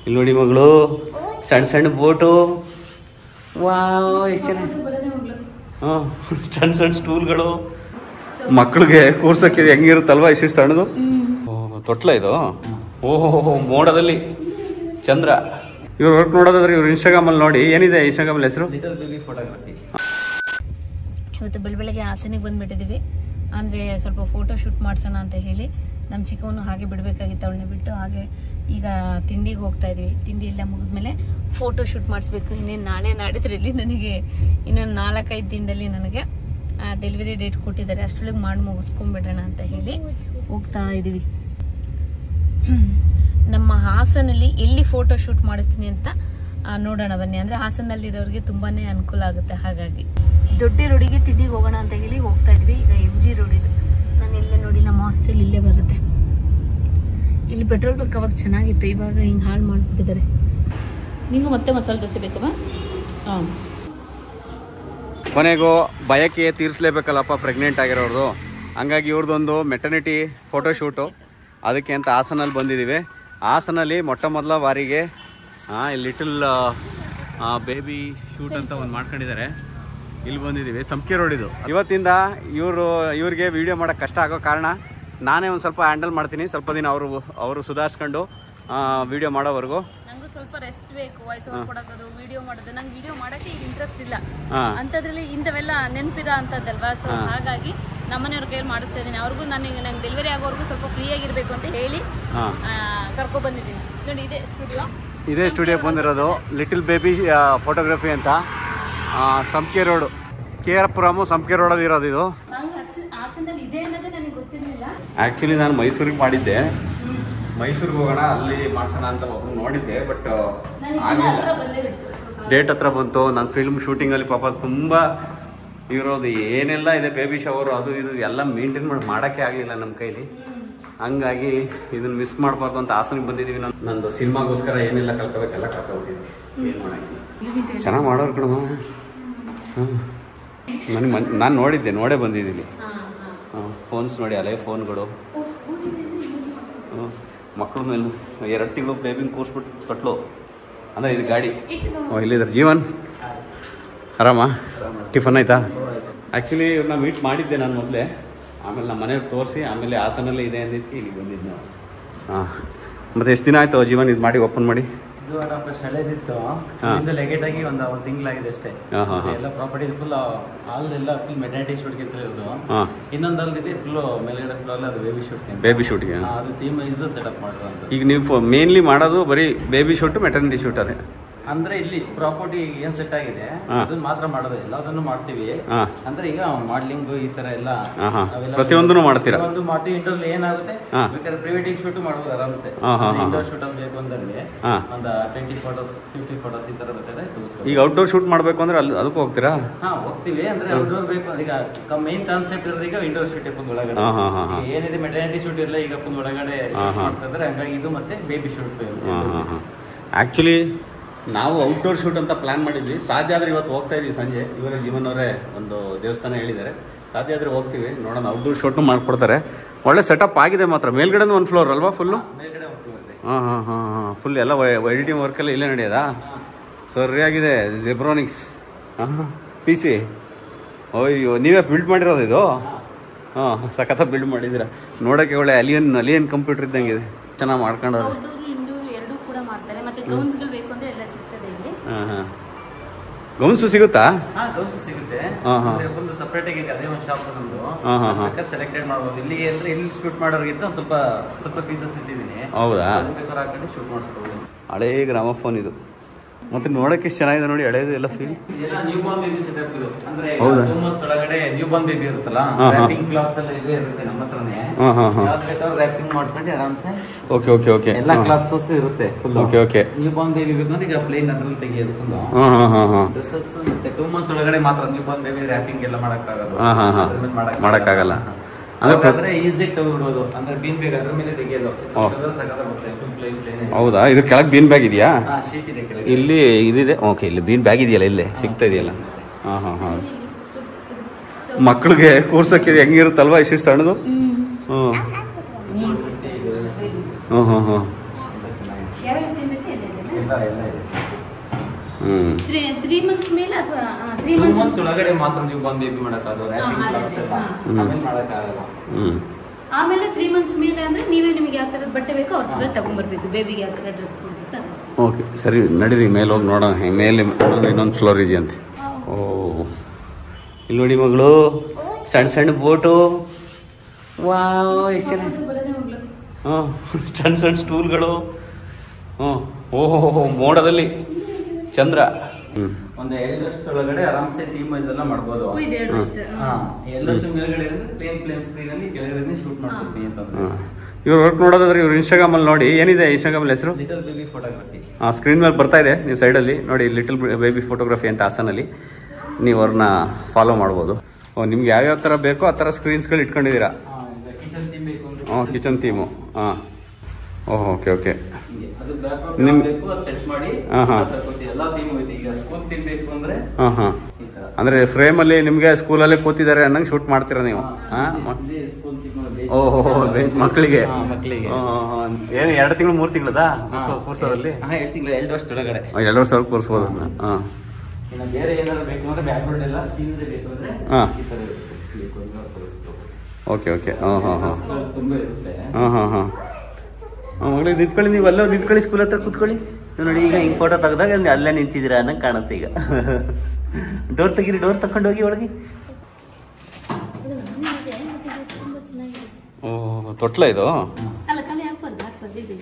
ಇಲ್ಲಿ ನೋಡಿ ಮಗಳು ಸಣ್ಣ ಸಣ್ಣ ಬೋಟು ವಾವ್ ಎಷ್ಟು ಚೆನ್ನಾಗಿ ಹ್ಞೂ ಸಣ್ಣ ಸಣ್ಣ ಸ್ಟೂಲ್ಗಳು ಮಕ್ಕಳಿಗೆ ಕೂರ್ಸಕ್ಕೆ ಇದು ಹೆಂಗಿರುತ್ತಲ್ವಾ ಇಷ್ಟು ಸಣ್ಣದು ಓ ತೊಟ್ಲ ಇದು ಓಹೋ ಮೋಡದಲ್ಲಿ ಚಂದ್ರ ಇವ್ರು ವರ್ಕ್ ನೋಡೋದಾದ್ರೆ ಇವ್ರು ಇನ್ಸ್ಟಾಗ್ರಾಮಲ್ಲಿ ನೋಡಿ ಏನಿದೆ ಇನ್ಸ್ಟಾಗ್ರಾಮಲ್ಲಿ ಹೆಸರು ಲಿಟಲ್ ಬೇಬಿ ಫೋಟೋಗ್ರಫಿ ಇವತ್ತು ಬೆಳ ಬೆಳಗ್ಗೆ ಹಾಸನಿಗೆ ಬಂದ್ಬಿಟ್ಟಿದ್ದೀವಿ ಅಂದರೆ ಸ್ವಲ್ಪ ಫೋಟೋ ಶೂಟ್ ಮಾಡಿಸೋಣ ಅಂತ ಹೇಳಿ ನಮ್ಮ ಚಿಕ್ಕವನು ಹಾಗೆ ಬಿಡಬೇಕಾಗಿತ್ತು ಅವಳನ್ನ ಬಿಟ್ಟು ಹಾಗೆ ಈಗ ತಿಂಡಿಗೆ ಹೋಗ್ತಾ ಇದೀವಿ ತಿಂಡಿ ಎಲ್ಲ ಮುಗಿದ್ಮೇಲೆ ಫೋಟೋ ಶೂಟ್ ಮಾಡಿಸ್ಬೇಕು ಇನ್ನೇನು ನಾಳೆ ನಾಡಿದ್ರಲ್ಲಿ ನನಗೆ ಇನ್ನೊಂದು ನಾಲ್ಕೈದು ದಿನದಲ್ಲಿ ನನಗೆ ಡೆಲಿವರಿ ಡೇಟ್ ಕೊಟ್ಟಿದ್ದಾರೆ ಅಷ್ಟರೊಳಗೆ ಮಾಡಿ ಮುಗಿಸ್ಕೊಂಡ್ಬಿಡೋಣ ಅಂತ ಹೇಳಿ ಹೋಗ್ತಾ ಇದ್ದೀವಿ ನಮ್ಮ ಹಾಸನಲ್ಲಿ ಎಲ್ಲಿ ಫೋಟೋ ಶೂಟ್ ಮಾಡಿಸ್ತೀನಿ ಅಂತ ಆ, ನೋಡೋಣ ಬನ್ನಿ ಅಂದರೆ ಹಾಸನಲ್ಲಿರೋರಿಗೆ ತುಂಬಾ ಅನುಕೂಲ ಆಗುತ್ತೆ ಹಾಗಾಗಿ ದೊಡ್ಡ ರೋಡಿಗೆ ತಿಂಡಿಗೆ ಹೋಗೋಣ ಅಂತ ಹೇಳಿ ಹೋಗ್ತಾ ಇದ್ವಿ ಈಗ ಎಮ್ ಜಿ ರೋಡ್ ಇದು ನಾನು ಇಲ್ಲೇ ನೋಡಿ ನಮ್ಮ ಹಾಸ್ಟೆಲ್ ಇಲ್ಲೇ ಬರುತ್ತೆ ಇಲ್ಲಿ ಪೆಟ್ರೋಲ್ ಬಂಕ್ ಅವಾಗ ಚೆನ್ನಾಗಿತ್ತು ಇವಾಗ ಹಿಂಗೆ ಹಾಳು ಮಾಡಿಬಿಟ್ಟಿದ್ದಾರೆ ನಿಂಗೂ ಮತ್ತೆ ಮಸಾಲೆ ದೋಸೆ ಬೇಕಮ್ಮ ಹಾಂ ಕೊನೆಗೂ ಬಯಕೆ ತೀರಿಸ್ಲೇಬೇಕಲ್ಲಪ್ಪ ಪ್ರೆಗ್ನೆಂಟ್ ಆಗಿರೋರ್ದು ಹಂಗಾಗಿ ಇವ್ರದ್ದೊಂದು ಮೆಟರ್ನಿಟಿ ಫೋಟೋಶೂಟು ಅದಕ್ಕೆ ಅಂತ ಹಾಸನಲ್ಲಿ ಬಂದಿದ್ದೀವಿ ಹಾಸನಲ್ಲಿ ಮೊಟ್ಟ ಮೊದಲ ಬಾರಿಗೆ ಲಿಟಲ್ ಬೇಬಿ ಶೂಟ್ ಅಂತ ಒಂದು ಮಾಡ್ಕೊಂಡಿದ್ದಾರೆ ಇಲ್ಲಿ ಬಂದಿದ್ದೀವಿ ಸಂಕೆ ರೋಡ್ ಇದು ಇವತ್ತಿಂದ ಇವರು ಇವ್ರಿಗೆ ವಿಡಿಯೋ ಮಾಡೋಕ್ಕೆ ಕಷ್ಟ ಆಗೋ ಕಾರಣ ನಾನೇ ಒಂದು ಸ್ವಲ್ಪ ಹ್ಯಾಂಡಲ್ ಮಾಡ್ತೀನಿ ಸ್ವಲ್ಪ ದಿನ ಅವರು ಅವರು ಸುಧಾರಿಸ್ಕೊಂಡು ವಿಡಿಯೋ ಮಾಡೋವರೆಗೂ ನಂಗೂ ಸ್ವಲ್ಪ ರೆಸ್ಟ್ ಬೇಕು ವಾಯ್ಸ್ ಓವರ್ ಕೊಡೋದು ವಿಡಿಯೋ ಮಾಡೋದು ನಂಗೆ ವಿಡಿಯೋ ಮಾಡೋಕ್ಕೆ ಈಗ ಇಂಟ್ರೆಸ್ಟ್ ಇಲ್ಲ ಹಾಂ ಅಂಥದ್ರಲ್ಲಿ ಇಂಥವೆಲ್ಲ ನೆನಪಿದ ಅಂತದ್ದಲ್ವಾ ಸೊ ಹಾಗಾಗಿ ನಮ್ಮನೆಯವ್ರ ಕೈಯಲ್ಲಿ ಮಾಡಿಸ್ತಾ ಇದ್ದೀನಿ ಅವ್ರಿಗೂ ನನಗೆ ನಂಗೆ ಡೆಲಿವರಿ ಆಗೋವರೆಗೂ ಸ್ವಲ್ಪ ಫ್ರೀ ಆಗಿರಬೇಕು ಅಂತ ಹೇಳಿ ಹಾಂ ಕರ್ಕೊ ಬಂದಿದ್ದೀನಿ ನೋಡಿ ಇದೆ ಸ್ಟುಡಿಯೋ ಇದೇ ಸ್ಟುಡಿಯೋಗೆ ಬಂದಿರೋದು ಲಿಟಲ್ ಬೇಬಿ ಫೋಟೋಗ್ರಫಿ ಅಂತ ಆ, Sankey road K R Puram Sankey ರೋಡಲ್ಲಿ ಇರೋದು ಇದು ನಂಗೆ ಹಾಸನದಲ್ಲಿ ಇದೆ ಅನ್ನೋದೇ ನನಗೆ ಗೊತ್ತಿರಲಿಲ್ಲ ಆ್ಯಕ್ಚುಲಿ ನಾನು ಮೈಸೂರಿಗೆ ಮಾಡಿದ್ದೆ ಮೈಸೂರಿಗೆ ಹೋಗೋಣ ಅಲ್ಲಿ ಮಾಡ್ಸೋಣ ಅಂತ ಒಬ್ರು ನೋಡಿದ್ದೆ ಬಟ್ ಆಗಲಿಲ್ಲ ಬಂದೇ ಬಿಡ್ತು ಡೇಟ್ ಹತ್ರ ಬಂತು ನನ್ನ ಫಿಲ್ಮ್ ಶೂಟಿಂಗಲ್ಲಿ ಪಾಪ ತುಂಬ ಇರೋದು ಏನೆಲ್ಲ ಇದೆ ಬೇಬಿ ಶವರು ಅದು ಇದು ಎಲ್ಲ ಮೇಂಟೈನ್ ಮಾಡಿ ಮಾಡೋಕ್ಕೆ ಆಗಲಿಲ್ಲ ನಮ್ಮ ಕೈಲಿ ಹಂಗಾಗಿ ಇದನ್ನು ಮಿಸ್ ಮಾಡಬಾರ್ದು ಅಂತ ಹಾಸನಿಗೆ ಬಂದಿದ್ದೀವಿ ನಾನು ನಂದು ಸಿನಿಮಾಗೋಸ್ಕರ ಏನೆಲ್ಲ ಕಲ್ಕೋಬೇಕೆಲ್ಲ ಕಲ್ಕೊಬಿಟ್ಟಿದ್ವಿ ಏನು ಮಾಡೋಕ್ಕೆ ಚೆನ್ನಾಗಿ ಮಾಡೋರು ಕಣಮ್ಮ ಹಾಂ ನನಗೆ ಮನ್ ನಾನು ನೋಡಿದ್ದೆ ನೋಡೇ ಬಂದಿದ್ದೀನಿ ಫೋನ್ಸ್ ನೋಡಿ ಹಳೆ ಫೋನ್ಗಳು ಮಕ್ಕಳ ಮೇಲೆ ಎರಡು ತಿಂಗಳು ಬೇಬಿನ ಕೂರಿಸ್ಬಿಟ್ಟು ತೊಟ್ಲು ಅಂದರೆ ಇದು ಗಾಡಿ ಓ ಇಲ್ಲಿದ್ದಾರೆ ಜೀವನ್ ಆರಾಮ ಟಿಫನ್ ಆಯ್ತಾ ಆ್ಯಕ್ಚುಲಿ ಇವ್ರನ್ನ ಮೀಟ್ ಮಾಡಿದ್ದೆ ನಾನು ಮೊದಲೇ ಆಮೇಲೆ ನಮ್ಮ ಮನೆಯವ್ರು ತೋರಿಸಿ ಆಮೇಲೆ ಹಾಸನಲ್ಲೇ ಇದೆ ಅಂದಿದ್ದಕ್ಕೆ ಇಲ್ಲಿಗೆ ಬಂದಿದ್ದು ನಾವು ಹಾಂ ಮತ್ತು ಎಷ್ಟು ದಿನ ಆಯಿತು ಜೀವನ್ ಇದು ಮಾಡಿ ಓಪನ್ ಮಾಡಿ ಇದು ಒನ್ ಆಫ್ ಹಳೇದಿತ್ತು ಹಾ. ಇದು ಲೆಗೇಟ್ ಆಗಿ ಒಂದು ಒಂದು ತಿಂಗಳಾಗಿದೆ ಅಷ್ಟೇ ಹಾ, ಹಾ, ಹಾ. ಎಲ್ಲ ಪ್ರಾಪರ್ಟಿ ಫುಲ್ ಹಾಲ್ ಎಲ್ಲ ಫುಲ್ ಮೆಟರ್ನಿಟಿ ಶೂಟ್ಗೆ ಅಂತ ಇರೋದು ಹಾಂ ಇನ್ನೊಂದು ಅಲ್ಲಿದೆ ಫುಲ್ ಮೇಲ್ಗಡೆ ಫುಲ್ ಅಲ್ಲ ಅದು ಬೇಬಿ ಶೂಟ್ ಬೇಬಿ ಶೂಟಿಗೆ ಅದು ಥೀಮ್ ವೈಸ್ ಸೆಟಪ್ ಮಾಡಿರೋದು ಈಗ ನೀವು ಮೇನ್ಲಿ ಮಾಡೋದು ಬರೀ ಬೇಬಿ ಶೂಟು ಮೆಟರ್ನಿಟಿ ಶೂಟ್ ಅದೇ ಅಂದ್ರೆ ಇಲ್ಲಿ ಪ್ರಾಪರ್ಟಿ ಏನ್ ಸೆಟ್ ಆಗಿದೆ ಹಾ. ಅದನ್ನ ಮಾತ್ರ ಮಾಡೋದು ಎಲ್ಲದನ್ನು ಮಾಡ್ತೀವಿ ಹಾಂ ಅಂದ್ರೆ ಈಗ ಮಾಡ್ಲಿಂಗ್ ಈ ತರ ಎಲ್ಲ ಹಾ, ಹಾ. ಅವೆಲ್ಲ ಪ್ರತಿಯೊಂದನ್ನು ಮಾಡ್ತೀರಾ? ಒಂದು ಮಾಡ್ತೀವಿ ಇಂಟರ್ವ್ಯೂ ಏನಾಗುತ್ತೆ ಹಾ. ಬೇಕಾದ್ರೆ ಪ್ರಿವೆಡ್ಡಿಂಗ್ ಶೂಟ್ ಮಾಡ್ಬೋದು ಆರಾಮ್ಸೆ ಹಾ, ಹಾ, ಹಾ. ಇಂಡೋರ್ ಶೂಟ್ ಅಂತ ಬೇಕು ಅಂದ್ರೆ ಹಾ. ಒಂದು ಟ್ವೆಂಟಿ ಫೋಟೋಸ್ ಫಿಫ್ಟಿ ಫೋಟೋಸ್ ಈ ತರ ಬೇಕಾದ್ರೆ ತೋರಿಸ್ಬೋದು ಈಗ ಔಟ್ಡೋರ್ ಶೂಟ್ ಮಾಡಬೇಕು ಅಂದ್ರೆ ಅಲ್ಲಿ ಅದಕ್ಕೂ ಹೋಗ್ತೀರಾ ಹಾ ಹೋಗ್ತೀವಿ ಅಂದ್ರೆ ಔಟ್ಡೋರ್ ಬೇಕು ಈಗ ಮೈನ್ ಕಾನ್ಸೆಪ್ಟ್ ಇರೋದು ಈಗ ಇಂಡೋರ್ ಶೂಟ್ ಫುಲ್ ಒಳಗಡೆ ಹಾ, ಹಾ, ಹಾ, ಹಾ. ಈಗ ಏನಿದೆ ಮೆಟರ್ನಿಟಿ ಶೂಟ್ ಇಲ್ಲ ಈಗ ಫುಲ್ ಒಳಗಡೆ ಹಾ, ಹಾ. ಮಾಡಿಸ್ತಾರೆ ಹಂಗಾಗಿ ಇದು ಮತ್ತೆ ಬೇಬಿ ಶೂಟ್ ಹಾಂ ಹಾಂ ಹಾಂ ಆ್ಯಕ್ಚುಲಿ ನಾವು ಔಟ್ಡೋರ್ ಶೂಟ್ ಅಂತ ಪ್ಲ್ಯಾನ್ ಮಾಡಿದ್ವಿ ಸಾಧ್ಯ ಆದರೆ ಇವತ್ತು ಹೋಗ್ತಾ ಇದೀವಿ ಸಂಜೆ ಇವರೇ ಜೀವನ್ ಅವರೇ ಒಂದು ದೇವಸ್ಥಾನ ಹೇಳಿದ್ದಾರೆ ಸಾಧ್ಯ ಆದರೆ ಹೋಗ್ತೀವಿ ನೋಡೋಣ ಔಟ್ಡೋರ್ ಶೂಟ್ನು ಮಾಡಿಕೊಡ್ತಾರೆ ಒಳ್ಳೆ ಸೆಟಪ್ ಆಗಿದೆ ಮಾತ್ರ ಮೇಲ್ಗಡೆನೂ ಒಂದು ಫ್ಲೋರ್ ಅಲ್ವಾ ಫುಲ್ಲು ಮೇಲ್ಗಡೆ ಒಂದು floor ಇದೆ ಹಾಂ ಹಾಂ ಹಾಂ ಹಾಂ ಫುಲ್ ಎಲ್ಲ ಎಡಿಟಿಂಗ್ ವರ್ಕೆಲ್ಲ ಇಲ್ಲೇ ನಡೆಯೋದಾ ಸರಿಯಾಗಿದೆ ಜೆಬ್ರಾನಿಕ್ಸ್ ಹಾಂ ಪಿ ಸಿ ಅಯ್ಯೋ ನೀವೇ ಬಿಲ್ಡ್ ಮಾಡಿರೋದು ಇದು ಹಾಂ ಸಖತ್ತ ಬಿಲ್ಡ್ ಮಾಡಿದ್ದೀರಾ ನೋಡೋಕ್ಕೆ ಒಳ್ಳೆ ಅಲಿಯನ್ ಅಲಿಯನ್ ಕಂಪ್ಯೂಟರ್ ಇದ್ದಂಗಿದೆ ಚೆನ್ನಾಗಿ ಮಾಡ್ಕೊಂಡವ್ರೆ ಔಟ್ಡೋರ್ ಇಂಡೋರ್ ಎರಡೂ ಕೂಡ ಮಾಡ್ತಾರೆ ಮತ್ತೆ ಗೌನ್ಸ್ಗಳು ಬೇಕು ಅಂದ್ರೆ ಎಲ್ಲ ಸಿಗ್ತದೆ ಇಲ್ಲಿ ಹಾಂ ಹಾಂ ಗೌನ್ಸು ಸಿಗುತ್ತಾ ಹಾ ಗೌನ್ಸ್ ಸಿಗುತ್ತೆ ಹಾ, ಹಾ. ಅಂದ್ರೆ ಫುಲ್ ಸಪರೇಟ್ ಆಗಿ ಅದೇ ಒಂದು ಶಾಪ್ ನಮ್ದು ಹಾ, ಹಾ, ಹಾ. ಬೇಕಾದ್ರೆ ಸೆಲೆಕ್ಟೆಡ್ ಮಾಡ್ಬೋದು ಇಲ್ಲಿ ಅಂದ್ರೆ ಇಲ್ಲಿ ಶೂಟ್ ಮಾಡೋರ್ಗಿಂತ ಒಂದ್ ಸ್ವಲ್ಪ ಸ್ವಲ್ಪ ಪೀಸಸ್ ಇಟ್ಟಿದ್ದೀನಿ ಹೌದಾ ಅದನ್ನ ಬೇಕಾದ್ರೆ ಹಾಕೊಂಡು ಶೂಟ್ ಮಾಡಿಸ್ಬೋದು ಹಳೇ ಗ್ರಾಮಫೋನ್ ಇದು ಮತ್ತೆ ನೋಡಕ್ಕೆ ಎಷ್ಟು ಚೆನ್ನಾಗಿದೆ ನೋಡಿ ಹಳೇದು ಎಲ್ಲ ಫೀಲ್ ಇದೆಲ್ಲ ನ್ಯೂ ಬಾರ್ನ್ ಬೇಬಿ ಸೆಟಪ್ ಇದು ಅಂದ್ರೆ ಹೌದಾ? ರೂಮರ್ಸ್ ಒಳಗಡೆ ನ್ಯೂ ಬಾರ್ನ್ ಬೇಬಿ ಇರುತ್ತಲ್ಲ ಹಾ, ಹಾ. ರ್ಯಾಪಿಂಗ್ ಕ್ಲಾತ್ಸ್ ಎಲ್ಲ ಇದೆ ಇರುತ್ತೆ ನಮ್ಮ ಹತ್ರನೇ ಹಾಂ ಹಾಂ ಹಾಂ ಯಾವ್ದು ಬೇಕಾದ್ರೂ ರ್ಯಾಪಿಂಗ್ ಮಾಡ್ಕೊಂಡು ಆರಾಮ್ಸೆ ಓಕೆ ಓಕೆ ಓಕೆ ಎಲ್ಲ ಕ್ಲಾತ್ಸಸ್ ಇರುತ್ತೆ full okay okay newborn baby ಬೇಕಂದ್ರೆ ಈಗ ಪ್ಲೇನ್ ಅದ್ರಲ್ಲಿ ತೆಗಿಯೋದು ಫುಲ್ ಹಾಂ ಹಾಂ ಹಾಂ ಹಾಂ ಡ್ರೆಸ್ಸಸ್ ಮತ್ತೆ ಟೂ ಮಂತ್ಸ್ ಒಳಗಡೆ ಮಾತ್ರ ನ್ಯೂ ಬಾರ್ನ್ ಬೇಬಿ ರ್ಯಾಪಿಂಗ್ ಎಲ್ಲ ಮಾಡಕ್ಕಾಗಲ್ಲ ಹಾ, ಹಾ, ಹಾ. ಅದ್ರ ಮೇಲೆ ಮಾಡಕ್ಕಾಗಲ್ಲ. ಮಾಡಕ್ಕಾಗಲ್ಲ. ಅಂದ್ರೆ ಪ್ರ- ಅಂದ್ರೆ ಈಸಿ ತೆಗೆದ್ಬಿಡೋದು ಅಂದ್ರೆ ಬೀನ್ ಬೇಕು ಅದ್ರ ಮೇಲೆ ತೆಗಿಯೋದು ಓ. ಸಕತ್ತ ಬರುತ್ತೆ ಫುಲ್ ಪ್ಲೇನ್ ಪ್ಲೇನ್ ಹೌದಾ ಇದು ಕೆಳಗೆ ಬೀನ್ ಬ್ಯಾಗ್ ಇದೆಯಾ ಹಾ ಶೀಟ್ ಇದೆ ಕೆಳಗೆ ಇಲ್ಲಿ ಇದಿದೆ ಓಕೆ ಇಲ್ಲಿ ಬೀನ್ ಬ್ಯಾಗ್ ಇದೆಯಲ್ಲ ಇಲ್ಲೇ ಸಿಗ್ತಾ ಇದೆಯಲ್ಲ ಹಾಂ ಹಾಂ ಹಾಂ ಮಕ್ಕಳಿಗೆ ಕೂರ್ಸೋಕ್ಕೆ ಇದು ಹೆಂಗಿರುತ್ತಲ್ವಾ ಇಷ್ಟು ಸಣ್ಣದು ಹ್ಞೂ ಹ್ಞೂ ಹ್ಞೂ ಹ್ಞೂ ಯಾವ್ಯಾವ ತಿನ್ಬೇಕು ಇದೆ ಇದೆ. ಎಲ್ಲ ಎಲ್ಲ ಇದೆ ಹ್ಞೂ ತ್ರೀ ತ್ರೀ ಮಂತ್ಸ್ ಮೇಲೆ ಅಥವಾ ತ್ರೀ ಟೂ ಮಂತ್ಸ್ ಮಂತ್ಸ್ ಒಳಗಡೆ ಮಾತ್ರ ನೀವು ಬಂದು ಬೇಬಿ ಮಾಡೋಕ್ಕಾಗಲ್ಲ ರ್ಯಾಪಿಂಗ್ ಹಾ, ಕ್ಲಾತ್ಸ್ ಎಲ್ಲ ಹಾ. ಆಮೇಲೆ ಮಾಡೋಕ್ಕಾಗಲ್ಲ ಹ್ಞೂ ಆಮೇಲೆ ತ್ರೀ ಮಂತ್ಸ್ ಮೇಲೆ ಅಂದ್ರೆ ನೀವೇ ನಿಮಗೆ ಯಾವ ಥರದ ಬಟ್ಟೆ ಬೇಕೋ ಅವ್ರ ಹತ್ರ ತಗೊಂಬರ್ಬೇಕು ಬೇಬಿಗೆ ಯಾವ ಥರ ಡ್ರೆಸ್ ಕೊಡ್ಬೇಕು ಅದು. ಓಕೆ ಸರಿ ನಡೀರಿ ಮೇಲೆ ಹೋಗಿ ನೋಡೋಣ ಹೆಂಗ್ ಮೇಲೆ ಇನ್ನೊಂದು ಇನ್ನೊಂದು ಫ್ಲೋರ್ ಇದೆಯಂತೆ ಓ ಇಲ್ಲಿ ನೋಡಿ ಮಗಳು ಸಣ್ಣ ಸಣ್ಣ ಬೋಟು ವಾವ್ ಎಷ್ಟು ಚೆನ್ನಾಗಿ ಅದು ಬರೋದೇ ಮಗ್ಳು. ಹಾಂ ಸಣ್ಣ ಸಣ್ಣ ಸ್ಟೂಲ್ಗಳು ಹ್ಞೂ ಓಹೋ ಮೋಡದಲ್ಲಿ ಚಂದ್ರ ಹ್ಞೂ ಒಂದು ಎರಡು ವರ್ಷದ ಒಳಗಡೆ ಆರಾಮ್ಸೆ ಟೀಮ್ ವೈಸ್ ಎಲ್ಲ ಮಾಡ್ಬೋದು ಓ, ಇದು ಎರಡು ವರ್ಷದ. ಹಾ ಎರಡು ವರ್ಷ ಮೇಲ್ಗಡೆ ಅಂದ್ರೆ ಪ್ಲೇನ್ ಪ್ಲೇನ್ ಸ್ಕ್ರೀನ್ ಅಲ್ಲಿ ಕೆಳಗಡೆ ಶೂಟ್ ಮಾಡ್ಕೊಡ್ತೀನಿ ಅಂತಂದ್ರೆ ಹಾಂ ಇವ್ರು ವರ್ಕ್ ನೋಡೋದಾದ್ರೆ ಇವ್ರು ಇನ್ಸ್ಟಾಗ್ರಾಮಲ್ಲಿ ನೋಡಿ ಏನಿದೆ ಇನ್ಸ್ಟಾಗ್ರಾಮಲ್ಲಿ ಹೆಸರು ಲಿಟಲ್ ಬೇಬಿ ಫೋಟೋಗ್ರಫಿ ಆ ಸ್ಕ್ರೀನ್ ಮೇಲೆ ಬರ್ತಾ ಇದೆ ನೀವು ಸೈಡಲ್ಲಿ ನೋಡಿ ಲಿಟಲ್ ಬೇಬಿ ಫೋಟೋಗ್ರಫಿ ಅಂತ ಹಾಸನಲ್ಲಿ ನೀವು ಅವ್ರನ್ನ ಫಾಲೋ ಮಾಡ್ಬೋದು ಓ ನಿಮ್ಗೆ ಯಾವ್ಯಾವ ಥರ ಬೇಕೋ ಆ ಥರ ಸ್ಕ್ರೀನ್ಸ್ಗಳು ಇಟ್ಕೊಂಡಿದ್ದೀರಾ ಕಿಚನ್ ಥೀಮ್ ಬೇಕು ಅಂದ್ರೆ ಹಾಂ ಕಿಚನ್ ಥೀಮು ಹಾಂ ಓಹ್ ಓಕೆ ಓಕೆ ಹಿಂಗೆ. ಅದು ಬ್ಯಾಕ್ಗ್ರೌಂಡ್ ನಿಮ್- ಬೇಕು ಅದು ಸೆಟ್ ಮಾಡಿ ಹಾ, ಹಾ. ಅದು ಹಾಕ್ಕೊಡ್ತೀವಿ. ಎಲ್ಲಾ ಥೀಮ್ ಐತೆ ಈಗ ಸ್ಕೂಲ್ ಥೀಮ್ ಬೇಕು ಅಂದ್ರೆ ಹಾಂ ಹಾಂ ಈ ತರ ಅಂದರೆ ಫ್ರೇಮಲ್ಲಿ ನಿಮಗೆ ಸ್ಕೂಲಲ್ಲೇ ಕೂತಿದ್ದಾರೆ ಅನ್ನಂಗೆ ಶೂಟ್ ಮಾಡ್ತೀರಾ ನೀವು ಹಾಂ ಸ್ಕೂಲ್ ಥೀಮ್ ಓಹೋ ಬೆಂಚ್ ಮಕ್ಕಳಿಗೆ ಹಾ, ಮಕ್ಳಿಗೆ. ಏನು ಎರಡು ತಿಂಗಳು ಮೂರು ತಿಂಗಳದಾ ಮಕ್ಕಳು ಕೂರ್ಸೋದಲ್ಲಿ ಹಾ ಎರಡು ತಿಂಗಳು ಎರಡು ವರ್ಷದೊಳಗಡೆ ಎರಡು ವರ್ಷ ಅವ್ರಿಗೆ ಕೂರಿಸ್ಬೋದು ಅದನ್ನ ಹಾಂ ಇನ್ನು ಬೇರೆ ಏನಾದ್ರು ಬೇಕು ಅಂದ್ರೆ ಬ್ಯಾಕ್ಗ್ರೌಂಡ್ ಎಲ್ಲ ಸೀನರಿ ಬೇಕು ಅಂದ್ರೆ ಹಾ. ಈ ತರ ಬೇಕು ಅಂದ್ರೆ ತೋರಿಸ್ಬೋದು. ಓಕೆ ಓಕೆ ಹಾಂ ಹಾಂ ಹಾಂ ಅದ್ರಲ್ಲಿ ತುಂಬಾ ಇರುತ್ತೆ ಹಾಂ ಹಾಂ ಹಾಂ ಮಗಳಿಗೆ ನಿಂತ್ಕೊಳ್ಳಿ ನೀವು ಅಲ್ಲೇ ನಿಂತ್ಕೊಳ್ಳಿ ಸ್ಕೂಲ್ ಹತ್ರ ಕೂತ್ಕೊಳ್ಳಿ ನೀವು ನೋಡಿ ಈಗ ಹಿಂಗೆ ಫೋಟೋ ತೆಗೆದಾಗ ಅಲ್ಲಿ ಅಲ್ಲೇ ನಿಂತಿದ್ದೀರಾ ಅನ್ನಂಗೆ ಕಾಣುತ್ತೆ ಈಗ ಡೋರ್ ತೆಗೀರಿ ಡೋರ್ ತಗೊಂಡು ಹೋಗಿ ಒಳಗೆ ಅದು ನಾನೇ ಇದೆ, ಮತ್ತೆ ಇದು ತುಂಬಾ ಚೆನ್ನಾಗಿದೆ. ಓ ತೊಟ್ಲ ಇದು ಅಲ್ಲ ಕಲೆ ಹಾಕ್ಬಾರ್ದು ಹಾಕ್ಬಾರ್ದು ಇದು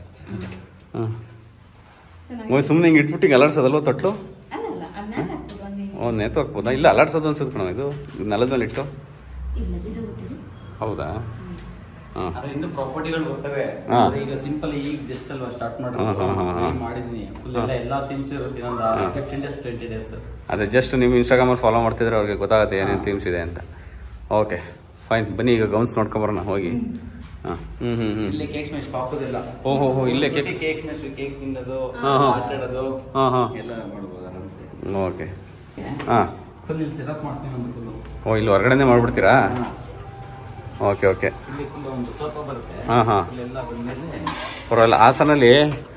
ಹಾಂ ಚೆನ್ನಾಗಿ ಓಯ್ ಸುಮ್ಮನೆ ಹಿಂಗೆ ಇಟ್ಬಿಟ್ಟು ಹಿಂಗೆ ಅಲಾಡ್ಸೋದಲ್ವ ತೊಟ್ಲು ಅಲ್ಲ ಅಲ್ಲ ಅದನ್ನ ಹಾಕ್ಬೋದು ಹಂಗೆ ಓ ನೇತು ಹಾಕ್ಬೋದಾ ಇಲ್ಲ ಅಲಾಡ್ಸೋದು ಅನ್ಸುತ್ತೆ ಕಣ ಇದು ನೆಲದ ಮೇಲೆ ಇಟ್ಟು ಇಲ್ಲ ಇದು ಗೊತ್ತಿದೆ ಹೌದಾ ಹಾಂ ಅದ್ರ ಇನ್ನು ಪ್ರಾಪರ್ಟಿಗಳು ಬರ್ತವೆ ಹಾ. ಅಂದ್ರೆ ಈಗ ಸಿಂಪಲ್ ಈಗ ಜಸ್ಟ್ ಅಲ್ವಾ ಸ್ಟಾರ್ಟ್ ಹಾ, ಹಾ, ಹಾ, ಹಾ. ಮಾಡಿ ಮಾಡಿದೀನಿ ಫುಲ್ ಎಲ್ಲ ಎಲ್ಲಾ ಥೀಮ್ಸ್ ಇರುತ್ತೆ ಇನ್ನೊಂದು ಫಿಫ್ಟೀನ್ ಡೇಸ್ ಟ್ವೆಂಟಿ ಡೇಸ್ ಅದೇ ಜಸ್ಟ್ ನೀವು ಇನ್ಸ್ಟಾಗ್ರಾಮಲ್ಲಿ ಫಾಲೋ ಮಾಡ್ತಿದ್ರೆ ಅವ್ರಿಗೆ ಗೊತ್ತಾಗುತ್ತೆ ಏನೇನು ಥೀಮ್ಸ್ ಇದೆ ಅಂತ ಓಕೆ ಫೈನ್ ಬನ್ನಿ ಈಗ ಗೌನ್ಸ್ ನೋಡ್ಕೊಂಬರೋಣ ಹೋಗಿ ಹಾಂ ಹ್ಞೂ ಹ್ಞೂ ಹ್ಞೂ ಇಲ್ಲಿ ಕೇಕ್ ಸ್ಮೆಶ್ ಪಾಪದಿಲ್ಲ ಓ ಹೋ ಹೋ ಇಲ್ಲೇ ಕೇಕ್ ಕೇಕ್ ಸ್ಮೆಶ್ ಕೇಕ್ ತಿನ್ನೋದು ಹಾ, ಹಾ. ಆಟ ಆಡೋದು ಹಾಂ ಹಾಂ ಎಲ್ಲ ಮಾಡ್ಬೋದು ಆರಾಮ್ಸೆ ಓಕೆ ಹಾಂ ಫುಲ್ ಇಲ್ಲಿ ಸೆಟಪ್ ಮಾಡ್ತೀನಿ ಒಂದು ಫುಲ್ ಓ ಇಲ್ಲಿ ಹೊರಗಡೆನೇ ಮಾಡ್ಬಿಡ್ತೀರಾ ಓಕೆ ಓಕೆ ಇಲ್ಲಿ ಫುಲ್ ಒಂದು ಸೋಫಾ ಬರುತ್ತೆ ಹಾಂ ಹಾಂ ಇಲ್ಲೆಲ್ಲ ಬಂದ್ಮೇಲೆ ಪರವಾಗಿಲ್ಲ ಹಾಸನಲ್ಲಿ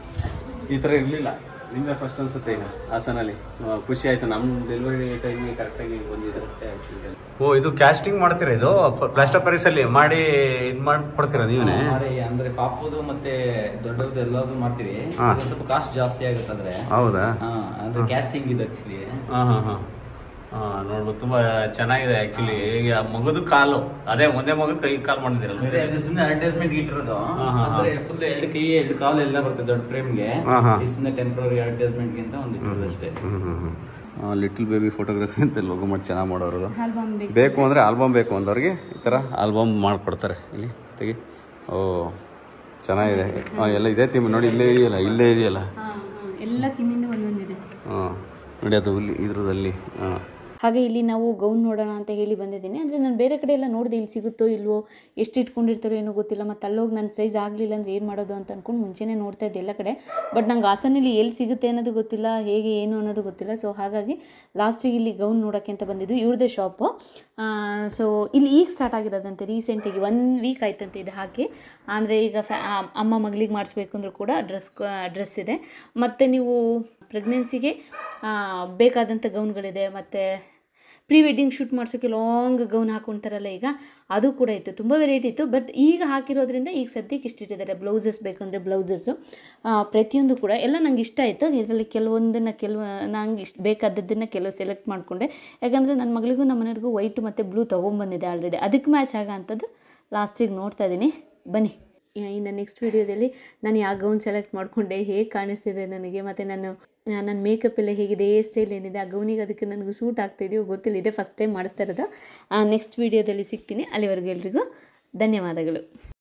ಈ ಥರ ಇರಲಿಲ್ಲ ನಿಮಗೆ ಫಸ್ಟ್ ಅನ್ಸುತ್ತೆ ಈಗ ಹಾಸನಲ್ಲಿ ಆ, ಖುಷಿ ಆಯ್ತು ನಮ್ಮ ಡೆಲಿವರಿ ಟೈಮಿಗೆ ಕರೆಕ್ಟಾಗಿ ಬಂದಿರುತ್ತೆ ಓ ಇದು ಕ್ಯಾಸ್ಟಿಂಗ್ ಮಾಡ್ತೀರಾ ಇದು ಪ್ಲಾಸ್ಟರ್ ಪ್ಯಾರಿಸಲ್ಲಿ ಮಾಡಿ ಇದು ಮಾಡಿ ಕೊಡ್ತೀರಾ ನೀವೇ ಅರೆ, ಅಂದ್ರೆ ಪಾಪುದು ಮತ್ತೆ ದೊಡ್ಡದು ಎಲ್ಲಾದ್ರು ಮಾಡ್ತೀವಿ ಹಾ. ಇದು ಸ್ವಲ್ಪ ಕಾಸ್ಟ್ ಜಾಸ್ತಿ ಆಗುತ್ತೆ ಅಂದ್ರೆ ಹೌದಾ ಹಾ ಅಂದ್ರೆ ಕ್ಯಾಸ್ಟಿಂಗ್ ಇದು ಆಕ್ಚುಲಿ ಹಾಂ ಹಾಂ ಹಾಂ ಹಾಂ ನೋಡ್ಬೋದು ತುಂಬ ಚೆನ್ನಾಗಿದೆ ಆ್ಯಕ್ಚುಲಿ ಈಗ ಮಗದು ಕಾಲು ಅದೇ ಒಂದೇ ಮಗದ ಕೈ ಕಾಲು ಮಾಡಿದಿರಲ್ಲ ಸುಮ್ಮನೆ ಅಡ್ವರ್ಟೈಸ್ಮೆಂಟ್ ಇಟ್ಟಿರೋದು ಹಾ, ಹಾ, ಅಂದ್ರೆ ಫುಲ್ ಎರಡು ಕೈ ಎರಡು ಕಾಲು ಎಲ್ಲ ಬರುತ್ತೆ ದೊಡ್ಡ ಫ್ರೇಮ್ಗೆ ಹಾ, ಹಾ. ಸುಮ್ಮನೆ ಟೆಂಪ್ರರಿ ಅಡ್ವರ್ಟೈಸ್ಮೆಂಟ್ ಅಂತ ಒಂದು ಇಟ್ಟಿರೋದು ಅಷ್ಟೇ ಹ್ಞೂ ಹ್ಞೂ ಹ್ಞೂ ಲಿಟಲ್ ಬೇಬಿ ಫೋಟೋಗ್ರಫಿ ಅಂತ ಲೋಗೋ ಮಾಡಿ ಚೆನ್ನಾಗಿ ಮಾಡೋರು ಆಲ್ಬಮ್ ಬೇಕು ಬೇಕು ಅಂದರೆ ಆಲ್ಬಮ್ ಬೇಕು ಅಂದವ್ರಿಗೆ ಈ ಥರ ಆಲ್ಬಮ್ ಮಾಡಿಕೊಡ್ತಾರೆ ಇಲ್ಲಿ ತೆಗಿ ಓ ಚೆನ್ನಾಗಿದೆ ಹಾಂ ಎಲ್ಲ ಇದೇ ಥೀಮ್ ನೋಡಿ ಇಲ್ಲೇ ಇದೆಯಲ್ಲ ಇಲ್ಲೇ ಇದೆಯಲ್ಲ ಹಾಂ ಹಾಂ ಎಲ್ಲ ತಿಮ್ಮಿಂದ ಒಂದೊಂದಿದೆ ಹಾಂ ನೋಡಿ ಅದು ಇಲ್ಲಿ ಇದ್ರದಲ್ಲಿ ಹಾಂ ಹಾಗೆ ಇಲ್ಲಿ ನಾವು ಗೌನ್ ನೋಡೋಣ ಅಂತ ಹೇಳಿ ಬಂದಿದ್ದೀನಿ ಅಂದರೆ ನಾನು ಬೇರೆ ಕಡೆ ಎಲ್ಲ ನೋಡಿದೆ ಇಲ್ಲಿ ಸಿಗುತ್ತೋ ಇಲ್ವೋ ಎಷ್ಟು ಇಟ್ಕೊಂಡಿರ್ತಾರೋ ಏನೋ ಗೊತ್ತಿಲ್ಲ ಮತ್ತು ಅಲ್ಲೋಗಿ ನನ್ನ ಸೈಜ್ ಆಗಲಿಲ್ಲ ಅಂದರೆ ಏನು ಮಾಡೋದು ಅಂತ ಅಂದ್ಕೊಂಡು ಮುಂಚೆನೇ ನೋಡ್ತಾ ಇದ್ದೆ ಎಲ್ಲ ಕಡೆ ಬಟ್ ನಂಗೆ ಹಾಸನಲ್ಲಿ ಎಲ್ಲಿ ಸಿಗುತ್ತೆ ಅನ್ನೋದು ಗೊತ್ತಿಲ್ಲ ಹೇಗೆ ಏನು ಅನ್ನೋದು ಗೊತ್ತಿಲ್ಲ ಸೊ ಹಾಗಾಗಿ ಲಾಸ್ಟಿಗೆ ಇಲ್ಲಿ ಗೌನ್ ನೋಡೋಕ್ಕೆ ಅಂತ ಬಂದಿದ್ವಿ ಇವ್ರದೇ ಶಾಪು ಸೊ ಇಲ್ಲಿ ಈಗ ಸ್ಟಾರ್ಟ್ ಆಗಿರೋದಂತೆ ರೀಸೆಂಟಿಗೆ ಒನ್ ವೀಕ್ ಆಯ್ತಂತೆ ಇದು ಹಾಕಿ ಅಂದರೆ ಈಗ ಫ್ಯಾ ಆ- ಅಮ್ಮ ಮಗಳಿಗೆ ಮಾಡಿಸ್ಬೇಕು ಅಂದರೂ ಕೂಡ ಡ್ರೆಸ್ ಡ್ರೆಸ್ ಇದೆ ಮತ್ತು ನೀವು ಪ್ರೆಗ್ನೆನ್ಸಿಗೆ ಬೇಕಾದಂಥ ಗೌನ್ಗಳಿದೆ ಮತ್ತು ಪ್ರೀ ವೆಡ್ಡಿಂಗ್ ಶೂಟ್ ಮಾಡ್ಸೋಕ್ಕೆ ಲಾಂಗ್ ಗೌನ್ ಹಾಕೊಳ್ತಾರಲ್ಲ ಈಗ ಅದು ಕೂಡ ಇತ್ತು ತುಂಬ ವೆರೈಟಿ ಇತ್ತು ಬಟ್ ಈಗ ಹಾಕಿರೋದ್ರಿಂದ ಈಗ ಸದ್ಯಕ್ಕೆ ಇಷ್ಟಿಟ್ಟಿದ್ದಾರೆ ಬ್ಲೌಸಸ್ ಬೇಕಂದರೆ ಬ್ಲೌಸಸ್ಸು ಪ್ರತಿಯೊಂದು ಕೂಡ ಎಲ್ಲ ನಂಗೆ ಇಷ್ಟ ಆಯಿತು ಇದರಲ್ಲಿ ಕೆಲವೊಂದನ್ನು ಕೆಲವು ನಂಗೆ ಇಷ್ಟ ಬೇಕಾದದ್ದನ್ನು ಕೆಲವು ಸೆಲೆಕ್ಟ್ ಮಾಡಿಕೊಂಡೆ ಯಾಕಂದರೆ ನನ್ನ ಮಗಳಿಗೂ ನಮ್ಮ ಮನೆಯವ್ರಿಗೂ ವೈಟ್ ಮತ್ತು ಬ್ಲೂ ತೊಗೊಂಬಂದಿದೆ ಆಲ್ರೆಡಿ ಅದಕ್ಕೆ ಮ್ಯಾಚ್ ಆಗೋ ಅಂಥದ್ದು ಲಾಸ್ಟಿಗೆ ನೋಡ್ತಾ ಇದ್ದೀನಿ ಬನ್ನಿ ಇನ್ನು ನೆಕ್ಸ್ಟ್ ವಿಡಿಯೋದಲ್ಲಿ ನಾನು ಯಾವ ಗೌನ್ ಸೆಲೆಕ್ಟ್ ಮಾಡಿಕೊಂಡೆ ಹೇಗೆ ಕಾಣಿಸ್ತಿದೆ ನನಗೆ ಮತ್ತು ನಾನು ನನ್ನ ಮೇಕಪ್ ಎಲ್ಲ ಹೇಗಿದೆ ಹೇರ್ ಸ್ಟೈಲ್ ಏನಿದೆ ಆ ಗೌನಿಗೆ ಅದಕ್ಕೆ ನನಗೆ ಸೂಟ್ ಆಗ್ತಿದೆಯೋ ಗೊತ್ತಿಲ್ಲ ಇದೆ ಫಸ್ಟ್ ಟೈಮ್ ಮಾಡಿಸ್ತಾ ಇರೋದು ನೆಕ್ಸ್ಟ್ ವಿಡಿಯೋದಲ್ಲಿ ಸಿಗ್ತೀನಿ ಅಲ್ಲಿವರೆಗೂ ಎಲ್ರಿಗೂ ಧನ್ಯವಾದಗಳು